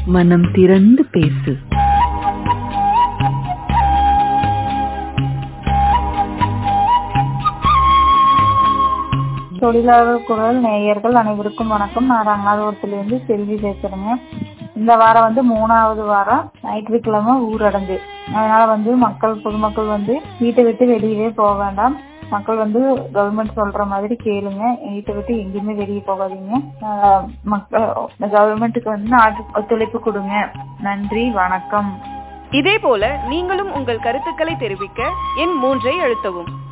மனம் திறந்து பேசு தொழிலாளர் குரல் நேயர்கள் அனைவருக்கும் வணக்கம் நான் ரங்கநாதபுரத்துலேருந்து செல்வி பேசுறேங்க இந்த வாரம் வந்து மூணாவது வாரம் ஞாயிற்றுக்கிழமை ஊரடங்கு அதனால வந்து மக்கள் பொதுமக்கள் வந்து வீட்டை விட்டு வெளியவே போக வேண்டாம் மக்கள் வந்து கவர்மெண்ட் சொல்ற மாதிரி கேளுங்க வீட்டை விட்டு எங்கேயுமே வெளியே போகாதீங்க ஆஹ் மக்கள் கவர்மெண்ட்டுக்கு வந்து நாட்டு ஒத்துழைப்பு கொடுங்க நன்றி வணக்கம் இதேபோல நீங்களும் உங்கள் கருத்துக்களை தெரிவிக்க எண் மூன்றை அழுத்தவும்